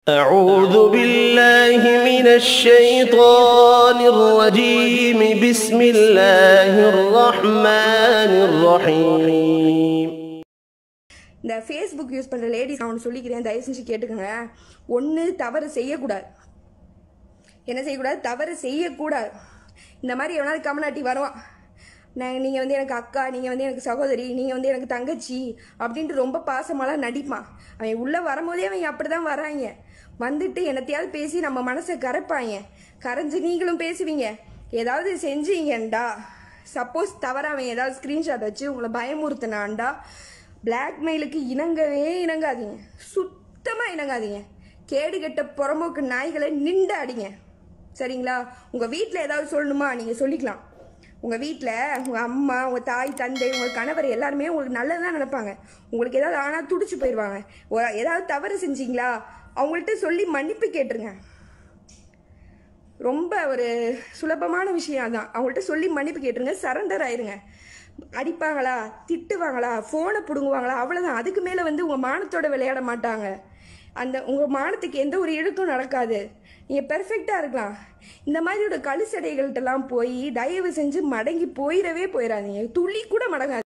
أعوذ بالله من الشيطان الرجيم بسم الله الرحمن الرحيم இந்த Facebook use பண்ணுற ladies நான் ஒன்று சொல்லிக்கிறேன் தயவு செஞ்சு கேட்டுக்கோங்க ஒன்று தவறு செய்யக்கூடாது என்ன செய்யக்கூடாது தவறு செய்யக்கூடாது இந்த மாதிரி எவனாவது கமலாட்டி வருவான் நான் நீங்கள் வந்து எனக்கு அக்கா நீங்கள் வந்து எனக்கு சகோதரி நீங்கள் வந்து எனக்கு தங்கச்சி அப்படின்ட்டு ரொம்ப பாசமாலாம் நடிப்பான் அவன் உள்ளே வரும்போதே அவங்க அப்படி தான் வராங்க வந்துட்டு என்னத்தையாவது பேசி நம்ம மனசை கரைப்பாங்க கரைஞ்சு நீங்களும் பேசுவீங்க ஏதாவது செஞ்சீங்கண்டா சப்போஸ் தவறாக அவன் ஏதாவது ஸ்க்ரீன்ஷாட் வச்சு உங்களை பயமுறுத்தினான்டா பிளாக்மெயிலுக்கு இணங்கவே இணங்காதீங்க சுத்தமாக இணங்காதீங்க கேடு கெட்ட புறம்போக்கு நாய்களை நின்று அடிங்க சரிங்களா உங்கள் வீட்டில் ஏதாவது சொல்லணுமா நீங்கள் சொல்லிக்கலாம் உங்கள் வீட்டில் உங்கள் அம்மா உங்கள் தாய் தந்தை உங்கள் கணவர் எல்லாருமே உங்களுக்கு நல்லது தான் நினைப்பாங்க உங்களுக்கு ஏதாவது ஆனால் துடிச்சு போயிடுவாங்க ஒரு- ஏதாவது தவறு செஞ்சீங்களா அவங்கள்ட்ட சொல்லி மன்னிப்பு கேட்டுருங்க ரொம்ப ஒரு சுலபமான விஷயம் தான் அவங்கள்ட்ட சொல்லி மன்னிப்பு கேட்டுருங்க சரண்டர் ஆயிருங்க அடிப்பாங்களா திட்டுவாங்களா ஃபோனை பிடுங்குவாங்களா அவ்வளோதான் அதுக்கு மேலே வந்து உங்கள் மானத்தோட விளையாட மாட்டாங்க அந்த உங்கள் மானத்துக்கு எந்த ஒரு இழுக்கும் நடக்காது நீங்கள் பெர்ஃபெக்டாக இருக்கலாம் இந்த மாதிரியோட கழுசடைகள்கிட்டலாம் போய் தயவு செஞ்சு மடங்கி போயிடவே போயிடாதீங்க துளி கூட மடங்காது